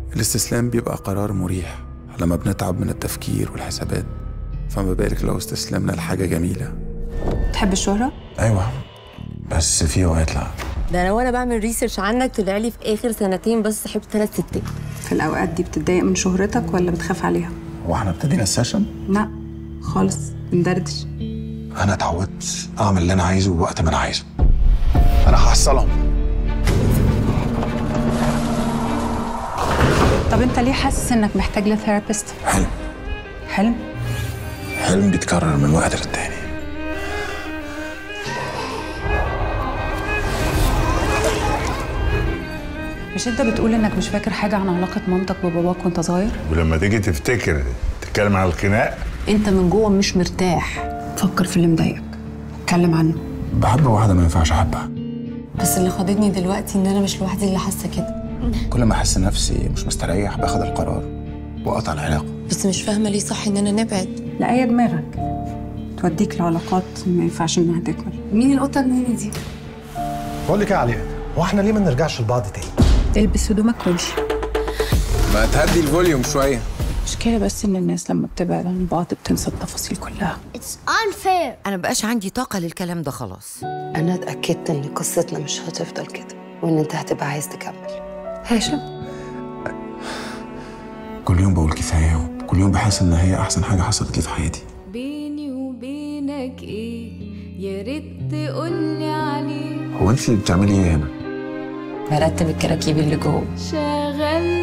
الاستسلام بيبقى قرار مريح لما بنتعب من التفكير والحسابات فما بالك لو استسلمنا لحاجة جميلة تحب الشهرة؟ أيوة بس في أوقات لا ده انا وانا بعمل ريسيرش عنك طلع لي في اخر سنتين بس صاحبت ثلاث ستات في الأوقات دي بتتضايق من شهرتك ولا بتخاف عليها؟ هو احنا ابتدينا السيشن لا خالص بندردش أنا اتعودت أعمل اللي أنا عايزه وقت ما أنا عايزه أنا هحصلهم طب أنت ليه حاسس إنك محتاج لثيرابيست؟ حلم حلم؟ حلم بيتكرر من وقت للتاني مش أنت بتقول إنك مش فاكر حاجة عن علاقة مامتك بباباك وأنت صغير؟ ولما تيجي تفتكر تتكلم على الخناق أنت من جوه مش مرتاح فكر في اللي مضايقك اتكلم عنه بحب واحدة ما ينفعش أحبها بس اللي خضتني دلوقتي ان انا مش لوحدي اللي حاسه كده كل ما أحس نفسي مش مستريح باخد القرار وأقطع العلاقة بس مش فاهمه ليه صح اننا نبعد لا هي دماغك توديك لعلاقات ما ينفعش إنها تكمل مين القطه النوني دي بقول لك ايه يا علياء هو احنا ليه ما نرجعش لبعض تاني البس هدومك وامشي ما تهدي الفوليوم شويه المشكلة بس إن الناس لما بتبعد عن بعض بتنسى التفاصيل كلها It's unfair. انا مبقاش عندي طاقه للكلام ده خلاص أنا اتأكدت إن قصتنا مش هتفضل كده وإن أنت هتبقى عايز تكمل هاشم كل يوم بقول كفاية وكل يوم بحس إن هي أحسن حاجة حصلت لي في حياتي بيني وبينك ايه يا ريت تقولي عليه هو أنت بتعملي إيه هنا؟ برتب الكراكيب اللي جوه شغل